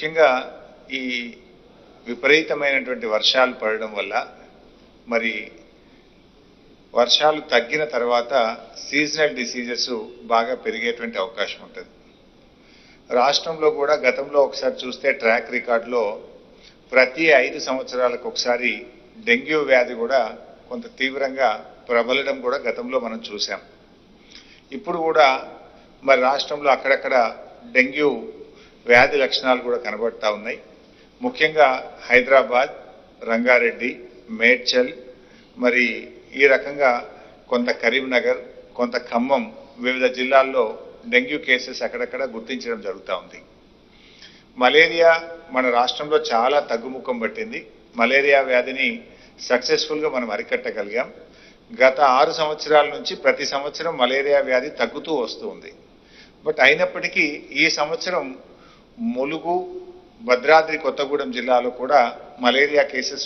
ముఖ్యంగా ఈ విపరీతమైనటువంటి వర్షాలు పడడం వల్ల మరి వర్షాలు తగ్గిన తర్వాత సీజనల్ డిసీజెస్ బాగా పెరిగేటువంటి అవకాశం ఉంటుంది రాష్ట్రంలో కూడా గతంలో ఒకసారి చూస్తే ట్రాక్ రికార్డులో ప్రతి ఐదు సంవత్సరాలకు ఒకసారి డెంగ్యూ వ్యాధి కూడా కొంత తీవ్రంగా ప్రబలడం కూడా గతంలో మనం చూసాం ఇప్పుడు కూడా మరి రాష్ట్రంలో అక్కడక్కడ డెంగ్యూ వ్యాధి లక్షణాలు కూడా కనబడతా ఉన్నాయి ముఖ్యంగా హైదరాబాద్ రంగారెడ్డి మేడ్చల్ మరి ఈ రకంగా కొంత కరీంనగర్ కొంత ఖమ్మం వివిధ జిల్లాల్లో డెంగ్యూ కేసెస్ అక్కడక్కడ గుర్తించడం జరుగుతూ ఉంది మలేరియా మన రాష్ట్రంలో చాలా తగ్గుముఖం పట్టింది మలేరియా వ్యాధిని సక్సెస్ఫుల్గా మనం అరికట్టగలిగాం గత ఆరు సంవత్సరాల నుంచి ప్రతి సంవత్సరం మలేరియా వ్యాధి తగ్గుతూ వస్తూ ఉంది బట్ అయినప్పటికీ ఈ సంవత్సరం ములుగు భద్రాద్రి కొత్తగూడెం జిల్లాలో కూడా మలేరియా కేసెస్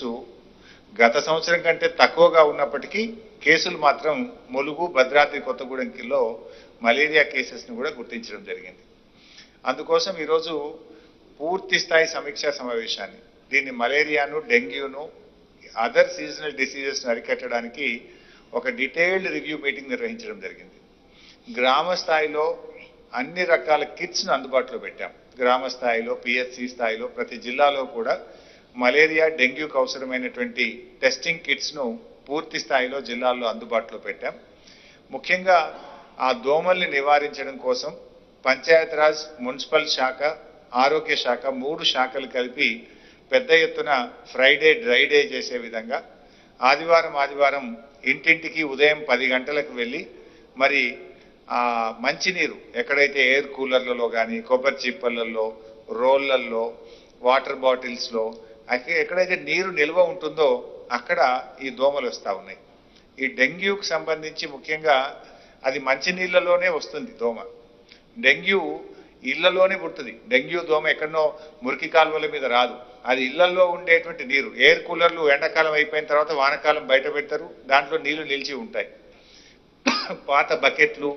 గత సంవత్సరం కంటే తక్కువగా ఉన్నప్పటికీ కేసులు మాత్రం ములుగు భద్రాద్రి కొత్తగూడెంలో మలేరియా కేసెస్ని కూడా గుర్తించడం జరిగింది అందుకోసం ఈరోజు పూర్తి స్థాయి సమీక్షా సమావేశాన్ని దీన్ని మలేరియాను డెంగ్యూను అదర్ సీజనల్ డిసీజెస్ను అరికట్టడానికి ఒక డీటెయిల్డ్ రివ్యూ మీటింగ్ నిర్వహించడం జరిగింది గ్రామ స్థాయిలో అన్ని రకాల కిట్స్ను అందుబాటులో పెట్టాం గ్రామ స్థాయిలో పిహెచ్సి స్థాయిలో ప్రతి జిల్లాలో కూడా మలేరియా డెంగ్యూకి అవసరమైనటువంటి టెస్టింగ్ కిట్స్ను పూర్తి స్థాయిలో జిల్లాల్లో అందుబాటులో పెట్టాం ముఖ్యంగా ఆ దోమల్ని నివారించడం కోసం పంచాయతీరాజ్ మున్సిపల్ శాఖ ఆరోగ్య శాఖ మూడు శాఖలు కలిపి పెద్ద ఎత్తున ఫ్రైడే డ్రై డే చేసే విధంగా ఆదివారం ఆదివారం ఇంటింటికి ఉదయం పది గంటలకు వెళ్ళి మరి ఆ మంచినీరు ఎక్కడైతే ఎయిర్ కూలర్లలో కానీ కొబ్బరి చిప్పలలో రోళ్లల్లో వాటర్ బాటిల్స్లో అక్కడ ఎక్కడైతే నీరు నిల్వ ఉంటుందో అక్కడ ఈ దోమలు వస్తూ ఉన్నాయి ఈ డెంగ్యూకి సంబంధించి ముఖ్యంగా అది మంచినీళ్ళలోనే వస్తుంది దోమ డెంగ్యూ ఇళ్లలోనే పుడుతుంది డెంగ్యూ దోమ ఎక్కడనో మురికి కాలువల మీద రాదు అది ఇళ్లలో ఉండేటువంటి నీరు ఎయిర్ కూలర్లు ఎండాకాలం అయిపోయిన తర్వాత వానకాలం బయట పెడతారు దాంట్లో నీళ్లు నిలిచి ఉంటాయి పాత బకెట్లు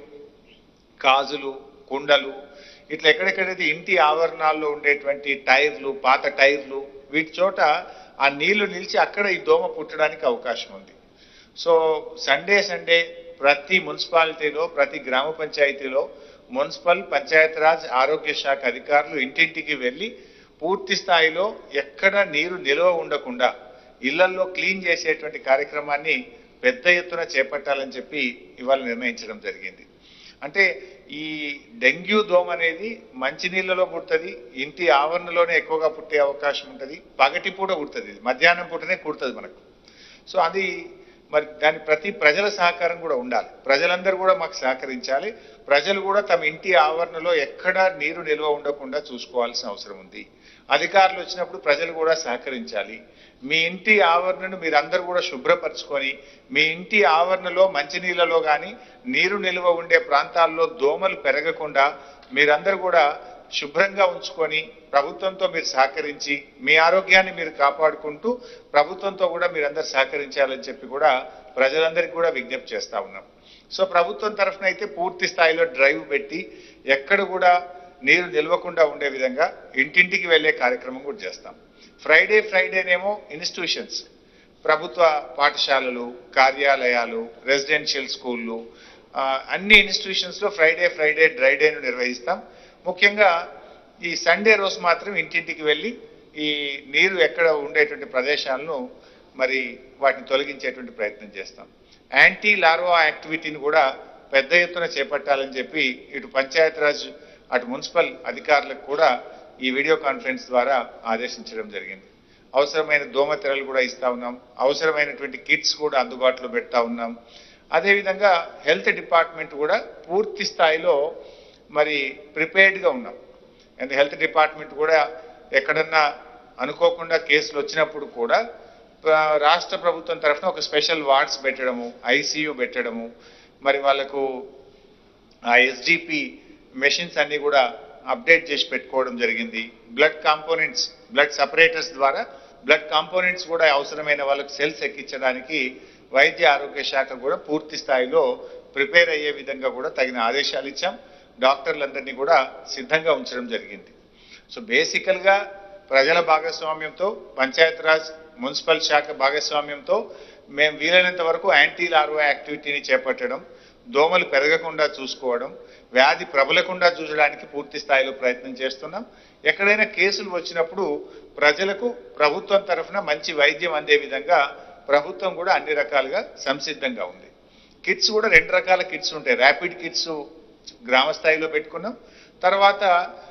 కాజులు కుండలు ఇట్లా ఎక్కడెక్కడైతే ఇంటి ఆవరణాల్లో ఉండేటువంటి టైర్లు పాత టైర్లు వీటి చోట ఆ నీళ్లు నిలిచి అక్కడ ఈ దోమ పుట్టడానికి అవకాశం ఉంది సో సండే సండే ప్రతి మున్సిపాలిటీలో ప్రతి గ్రామ పంచాయతీలో మున్సిపల్ పంచాయతీరాజ్ ఆరోగ్య శాఖ అధికారులు ఇంటింటికి వెళ్ళి పూర్తి స్థాయిలో ఎక్కడ నీరు నిల్వ ఉండకుండా ఇళ్లలో క్లీన్ చేసేటువంటి కార్యక్రమాన్ని పెద్ద ఎత్తున చేపట్టాలని చెప్పి ఇవాళ నిర్ణయించడం జరిగింది అంటే ఈ డెంగ్యూ దోమ అనేది మంచినీళ్ళలో పుడుతుంది ఇంటి ఆవరణలోనే ఎక్కువగా పుట్టే అవకాశం ఉంటుంది పగటి పూట పుడుతుంది ఇది మధ్యాహ్నం పూటనే కుడుతుంది మనకు సో అది మరి దాని ప్రతి ప్రజల సహకారం కూడా ఉండాలి ప్రజలందరూ కూడా మాకు సహకరించాలి ప్రజలు కూడా తమ ఇంటి ఆవరణలో ఎక్కడా నీరు నిల్వ ఉండకుండా చూసుకోవాల్సిన అవసరం ఉంది అధికారులు వచ్చినప్పుడు ప్రజలు కూడా సహకరించాలి మీ ఇంటి ఆవరణను మీరందరూ కూడా శుభ్రపరచుకొని మీ ఇంటి ఆవరణలో మంచినీళ్ళలో కానీ నీరు నిల్వ ఉండే ప్రాంతాల్లో దోమలు పెరగకుండా మీరందరూ కూడా శుభ్రంగా ఉంచుకొని ప్రభుత్వంతో మీరు సహకరించి మీ ఆరోగ్యాన్ని మీరు కాపాడుకుంటూ ప్రభుత్వంతో కూడా మీరందరూ సహకరించాలని చెప్పి కూడా ప్రజలందరికీ కూడా విజ్ఞప్తి చేస్తా ఉన్నాం సో ప్రభుత్వం తరఫున అయితే పూర్తి స్థాయిలో డ్రైవ్ పెట్టి ఎక్కడ కూడా నీరు నిల్వకుండా ఉండే విధంగా ఇంటింటికి వెళ్ళే కార్యక్రమం కూడా చేస్తాం ఫ్రైడే ఫ్రైడేనేమో ఇన్స్టిట్యూషన్స్ ప్రభుత్వ పాఠశాలలు కార్యాలయాలు రెసిడెన్షియల్ స్కూళ్ళు ఆ, అన్ని ఇన్స్టిట్యూషన్స్ లో ఫ్రైడే ఫ్రైడే డ్రై డేను నిర్వహిస్తాం ముఖ్యంగా ఈ సండే రోజు మాత్రం ఇంటింటికి వెళ్ళి ఈ నీరు ఎక్కడ ఉండేటువంటి ప్రదేశాలను మరి వాటిని తొలగించేటువంటి ప్రయత్నం చేస్తాం యాంటీ లార్వా యాక్టివిటీని కూడా పెద్ద ఎత్తున చేపట్టాలని చెప్పి ఇటు పంచాయతీరాజ్ అటు మున్సిపల్ అధికారులకు కూడా ఈ వీడియో కాన్ఫరెన్స్ ద్వారా ఆదేశించడం జరిగింది అవసరమైన దోమ తెరలు కూడా ఇస్తా ఉన్నాం అవసరమైనటువంటి కిట్స్ కూడా అందుబాటులో పెడతా ఉన్నాం అదేవిధంగా హెల్త్ డిపార్ట్మెంట్ కూడా పూర్తి స్థాయిలో మరి ప్రిపేర్డ్గా ఉన్నాం అండ్ హెల్త్ డిపార్ట్మెంట్ కూడా ఎక్కడన్నా అనుకోకుండా కేసులు వచ్చినప్పుడు కూడా ప్ర- రాష్ట్ర ప్రభుత్వం తరఫున ఒక స్పెషల్ వార్డ్స్ పెట్టడము ఐసీయూ పెట్టడము మరి వాళ్ళకు ఆ ఎస్డిపి మెషిన్స్ అన్ని కూడా అప్డేట్ చేసి పెట్టుకోవడం జరిగింది బ్లడ్ కాంపోనెంట్స్ బ్లడ్ సపరేటర్స్ ద్వారా బ్లడ్ కాంపోనెంట్స్ కూడా అవసరమైన వాళ్ళకి సెల్స్ ఎక్కించడానికి వైద్య ఆరోగ్య శాఖ కూడా పూర్తి స్థాయిలో ప్రిపేర్ అయ్యే విధంగా కూడా తగిన ఆదేశాలు ఇచ్చాం డాక్టర్లందరినీ కూడా సిద్ధంగా ఉంచడం జరిగింది సో బేసికల్గా ప్రజల భాగస్వామ్యంతో పంచాయతీరాజ్ మున్సిపల్ శాఖ భాగస్వామ్యంతో మేము వీలైనంత వరకు యాంటీ లార్వా యాక్టివిటీని చేపట్టడం దోమలు పెరగకుండా చూసుకోవడం వ్యాధి ప్రబలకుండా చూసడానికి పూర్తి స్థాయిలో ప్రయత్నం చేస్తున్నాం ఎక్కడైనా కేసులు వచ్చినప్పుడు ప్రజలకు ప్రభుత్వం తరఫున మంచి వైద్యం అందే విధంగా ప్రభుత్వం కూడా అన్ని రకాలుగా సంసిద్ధంగా ఉంది కిట్స్ కూడా రెండు రకాల కిట్స్ ఉంటాయి ర్యాపిడ్ కిట్స్ గ్రామ స్థాయిలో పెట్టుకున్నాం తర్వాత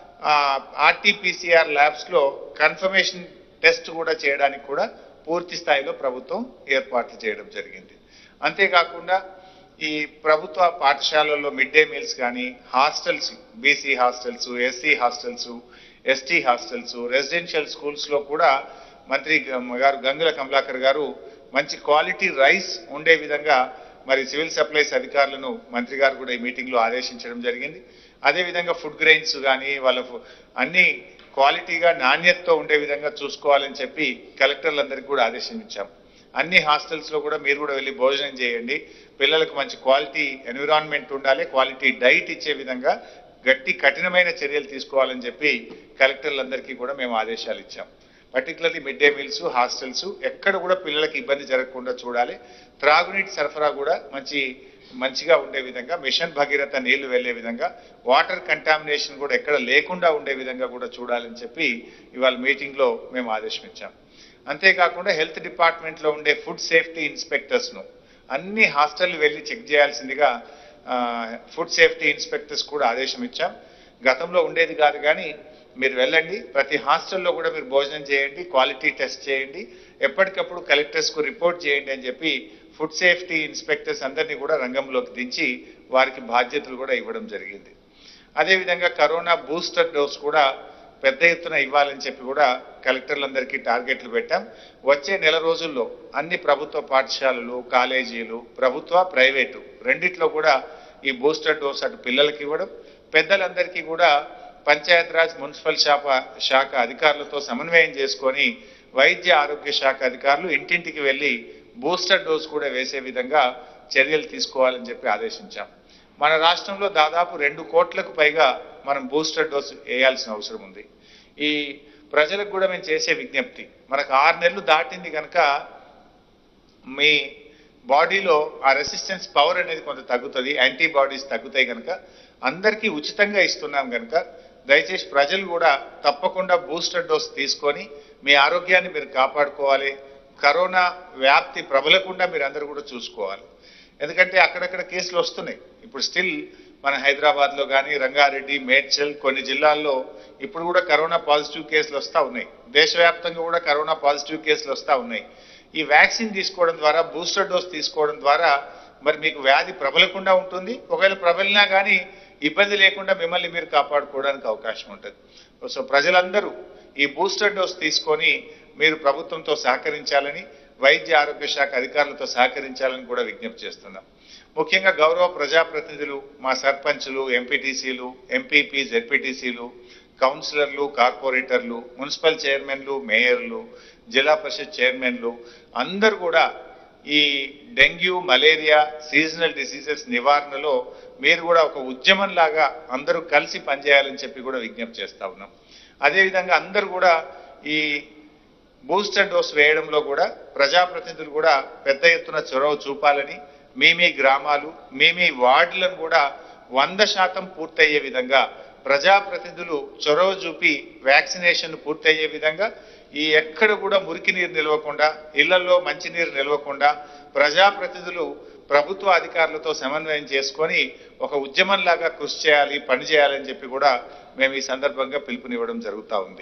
ఆర్టీపీసీఆర్ ల్యాబ్స్ లో కన్ఫర్మేషన్ టెస్ట్ కూడా చేయడానికి కూడా పూర్తి స్థాయిలో ప్రభుత్వం ఏర్పాట్లు చేయడం జరిగింది అంతేకాకుండా ఈ ప్రభుత్వ పాఠశాలల్లో మిడ్ డే మీల్స్ కానీ hostels BC hostels SC hostels ST hostels residential schools లో కూడా మంత్రి గ- గారు గంగుల కమలాకర్ గారు మంచి క్వాలిటీ రైస్ ఉండే విధంగా మరి సివిల్ సప్లైస్ అధికారులను మంత్రి గారు కూడా ఈ మీటింగ్ లో ఆదేశించడం జరిగింది అదేవిధంగా ఫుడ్ గ్రెయిన్స్ కానీ వాళ్ళ ఫు- అన్ని క్వాలిటీగా నాణ్యతతో ఉండే విధంగా చూసుకోవాలని చెప్పి కలెక్టర్లందరికీ కూడా ఆదేశించాం అన్ని హాస్టల్స్ లో కూడా మీరు కూడా వెళ్ళి భోజనం చేయండి పిల్లలకు మంచి క్వాలిటీ ఎన్విరాన్మెంట్ ఉండాలి క్వాలిటీ డైట్ ఇచ్చే విధంగా గట్టి కఠినమైన చర్యలు తీసుకోవాలని చెప్పి కలెక్టర్లందరికీ కూడా మేము ఆదేశాలు ఇచ్చాం particularly mid day meals hostels ఎక్కడ కూడా పిల్లలకి ఇబ్బంది జరగకుండా చూడాలి త్రాగునీటి సరఫరా కూడా మంచి మంచిగా ఉండే విధంగా మిషన్ భగీరథ నీళ్లు వెళ్లే విధంగా వాటర్ కంటామినేషన్ కూడా ఎక్కడ లేకుండా ఉండే విధంగా కూడా చూడాలని చెప్పి ఇవాళ మీటింగ్ లో మేము ఆదేశం ఇచ్చాం అంతేకాకుండా హెల్త్ డిపార్ట్మెంట్ లో ఉండే ఫుడ్ సేఫ్టీ ఇన్స్పెక్టర్స్ ను అన్ని హాస్టల్ వెళ్లి చెక్ చేయాల్సిందిగా ఫుడ్ సేఫ్టీ ఇన్స్పెక్టర్స్ కూడా ఆదేశం ఇచ్చాం గతంలో ఉండేది కాదు కానీ మీరు వెళ్ళండి ప్రతి హాస్టల్లో కూడా మీరు భోజనం చేయండి క్వాలిటీ టెస్ట్ చేయండి ఎప్పటికప్పుడు కలెక్టర్స్ కు రిపోర్ట్ చేయండి అని చెప్పి ఫుడ్ సేఫ్టీ ఇన్స్పెక్టర్స్ అందరినీ కూడా రంగంలోకి దించి వారికి బాధ్యతలు కూడా ఇవ్వడం జరిగింది అదేవిధంగా కరోనా బూస్టర్ డోస్ కూడా పెద్ద ఎత్తున ఇవ్వాలని చెప్పి కూడా కలెక్టర్లందరికీ టార్గెట్లు పెట్టాం వచ్చే నెల రోజుల్లో అన్ని ప్రభుత్వ పాఠశాలలు కాలేజీలు ప్రభుత్వ ప్రైవేటు రెండిట్లో కూడా ఈ బూస్టర్ డోస్ అటు పిల్లలకి ఇవ్వడం పెద్దలందరికీ కూడా పంచాయతీరాజ్ మున్సిపల్ శాఖ శాఖ అధికారులతో సమన్వయం చేసుకొని వైద్య ఆరోగ్య శాఖ అధికారులు ఇంటింటికి వెళ్లి బూస్టర్ డోస్ కూడా వేసే విధంగా చర్యలు తీసుకోవాలని చెప్పి ఆదేశించాం మన రాష్ట్రంలో దాదాపు రెండు కోట్లకు పైగా మనం బూస్టర్ డోస్ వేయాల్సిన అవసరం ఉంది ఈ ప్రజలకు కూడా మేము చేసే విజ్ఞప్తి మనకు ఆరు నెలలు దాటింది కనుక మీ బాడీలో ఆ రెసిస్టెన్స్ పవర్ అనేది కొంత తగ్గుతుంది యాంటీబాడీస్ తగ్గుతాయి కనుక అందరికీ ఉచితంగా ఇస్తున్నాం కనుక దయచేసి ప్రజలు కూడా తప్పకుండా బూస్టర్ డోస్ తీసుకొని మీ ఆరోగ్యాన్ని మీరు కాపాడుకోవాలి కరోనా వ్యాప్తి ప్రబలకుండా మీరు అందరూ కూడా చూసుకోవాలి ఎందుకంటే అక్కడక్కడ కేసులు వస్తున్నాయి ఇప్పుడు స్టిల్ మన హైదరాబాద్ లో కానీ రంగారెడ్డి మేడ్చల్ కొన్ని జిల్లాల్లో ఇప్పుడు కూడా కరోనా పాజిటివ్ కేసులు వస్తా ఉన్నాయి దేశవ్యాప్తంగా కూడా కరోనా పాజిటివ్ కేసులు వస్తా ఉన్నాయి ఈ వ్యాక్సిన్ తీసుకోవడం ద్వారా బూస్టర్ డోస్ తీసుకోవడం ద్వారా మరి మీకు వ్యాధి ప్రబలకుండా ఉంటుంది ఒకవేళ ప్రబలినా కానీ ఇబ్బంది లేకుండా మిమ్మల్ని మీరు కాపాడుకోవడానికి అవకాశం ఉంటుంది సో ప్రజలందరూ ఈ బూస్టర్ డోస్ తీసుకొని మీరు ప్రభుత్వంతో సహకరించాలని వైద్య ఆరోగ్య శాఖ అధికారులతో సహకరించాలని కూడా విజ్ఞప్తి చేస్తున్నాం ముఖ్యంగా గౌరవ ప్రజాప్రతినిధులు మా సర్పంచులు ఎంపీటీసీలు ఎంపీపీ జెడ్పీటీసీలు కౌన్సిలర్లు కార్పొరేటర్లు మున్సిపల్ చైర్మన్లు మేయర్లు జిల్లా పరిషత్ చైర్మన్లు అందరూ కూడా ఈ డెంగ్యూ మలేరియా సీజనల్ డిసీజెస్ నివారణలో మీరు కూడా ఒక ఉద్యమం లాగా అందరూ కలిసి పనిచేయాలని చెప్పి కూడా విజ్ఞప్తి చేస్తా ఉన్నాం అదేవిధంగా అందరూ కూడా ఈ బూస్టర్ డోస్ వేయడంలో కూడా ప్రజాప్రతినిధులు కూడా పెద్ద ఎత్తున చొరవ చూపాలని మీ మీ గ్రామాలు మీ మీ వార్డులను కూడా వంద శాతం పూర్తయ్యే విధంగా ప్రజాప్రతినిధులు చొరవ చూపి వ్యాక్సినేషన్ పూర్తయ్యే విధంగా ఈ ఎక్కడ కూడా మురికి నీరు నిలవకుండా ఇళ్లలో మంచినీరు నిలవకుండా ప్రజాప్రతినిధులు ప్రభుత్వ అధికారులతో సమన్వయం చేసుకొని ఒక ఉద్యమంలాగా కృషి చేయాలి పని చేయాలని చెప్పి కూడా మేము ఈ సందర్భంగా పిలుపునివ్వడం జరుగుతూ ఉంది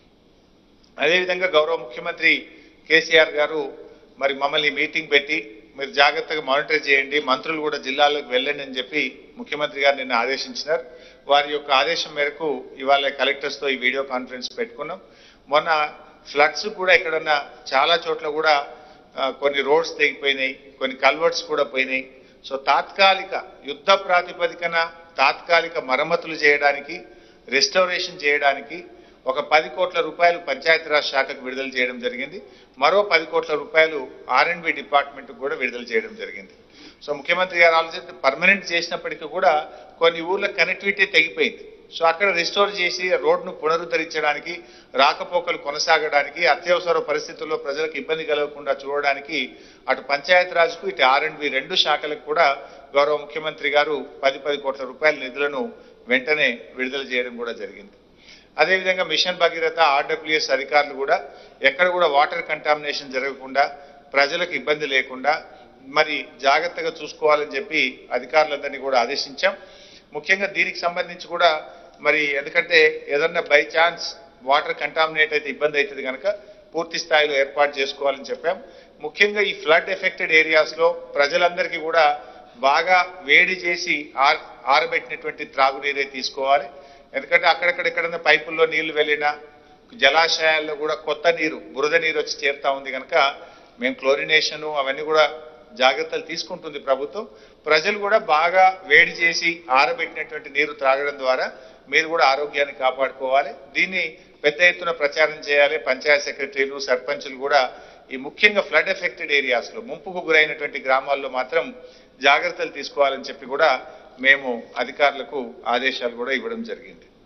అదేవిధంగా గౌరవ ముఖ్యమంత్రి కేసీఆర్ గారు మరి మమ్మల్ని మీటింగ్ పెట్టి మీరు జాగ్రత్తగా మానిటర్ చేయండి మంత్రులు కూడా జిల్లాలకు వెళ్ళండి అని చెప్పి ముఖ్యమంత్రి గారు నిన్న ఆదేశించినారు వారి యొక్క ఆదేశం మేరకు ఇవాళ కలెక్టర్స్ తో ఈ వీడియో కాన్ఫరెన్స్ పెట్టుకున్నాం మొన్న ఫ్లడ్స్ కూడా ఎక్కడన్నా చాలా చోట్ల కూడా ఆ, కొన్ని రోడ్స్ తెగిపోయినాయి కొన్ని కల్వర్ట్స్ కూడా పోయినాయి సో తాత్కాలిక యుద్ధ ప్రాతిపదికన తాత్కాలిక మరమ్మతులు చేయడానికి రెస్టోరేషన్ చేయడానికి ఒక పది కోట్ల రూపాయలు పంచాయతీరాజ్ శాఖకు విడుదల చేయడం జరిగింది మరో పది కోట్ల రూపాయలు ఆర్ అండ్ బి డిపార్ట్మెంట్ కూడా విడుదల చేయడం జరిగింది సో ముఖ్యమంత్రి గారు ఆలోచన పర్మనెంట్ చేసినప్పటికీ కూడా కొన్ని ఊర్ల కనెక్టివిటీ తెగిపోయింది సో అక్కడ రిస్టోర్ చేసి రోడ్ను పునరుద్ధరించడానికి రాకపోకలు కొనసాగడానికి అత్యవసర పరిస్థితుల్లో ప్రజలకు ఇబ్బంది కలగకుండా చూడడానికి అటు పంచాయత్ రాజ్కు ఇటు ఆర్ అండ్ బి రెండు శాఖలకు కూడా గౌరవ ముఖ్యమంత్రి గారు పది పది కోట్ల రూపాయల నిధులను వెంటనే విడుదల చేయడం కూడా జరిగింది అదేవిధంగా మిషన్ భగీరథ ఆర్డబ్ల్యూఎస్ అధికారులు కూడా ఎక్కడ కూడా వాటర్ కంటామినేషన్ జరగకుండా ప్రజలకు ఇబ్బంది లేకుండా మరి జాగ్రత్తగా చూసుకోవాలని చెప్పి అధికారులందరినీ కూడా ఆదేశించాం ముఖ్యంగా దీనికి సంబంధించి కూడా మరి ఎందుకంటే ఏదన్నా బై ఛాన్స్ వాటర్ కంటామినేట్ అయితే ఇబ్బంది అవుతుంది కనుక పూర్తి స్థాయిలో ఏర్పాటు చేసుకోవాలని చెప్పాం ముఖ్యంగా ఈ ఫ్లడ్ ఎఫెక్టెడ్ ఏరియాస్ లో ప్రజలందరికీ కూడా బాగా వేడి చేసి ఆర్ ఆరబెట్టినటువంటి త్రాగునీరే తీసుకోవాలి ఎందుకంటే అక్కడక్కడ ఎక్కడన్నా పైపుల్లో నీళ్లు వెళ్ళినా జలాశయాల్లో కూడా కొత్త నీరు బురద నీరు వచ్చి చేరుతా ఉంది కనుక మేము క్లోరినేషన్ అవన్నీ కూడా జాగ్రత్తలు తీసుకుంటుంది ప్రభుత్వం ప్రజలు కూడా బాగా వేడి చేసి ఆరబెట్టినటువంటి నీరు త్రాగడం ద్వారా మీరు కూడా ఆరోగ్యాన్ని కాపాడుకోవాలి దీన్ని పెద్ద ఎత్తున ప్రచారం చేయాలి పంచాయత్ సెక్రటరీలు సర్పంచులు కూడా ఈ ముఖ్యంగా ఫ్లడ్ ఎఫెక్టెడ్ ఏరియాస్ లో ముంపుకు గురైనటువంటి గ్రామాల్లో మాత్రం జాగ్రత్తలు తీసుకోవాలని చెప్పి కూడా మేము అధికారులకు ఆదేశాలు కూడా ఇవ్వడం జరిగింది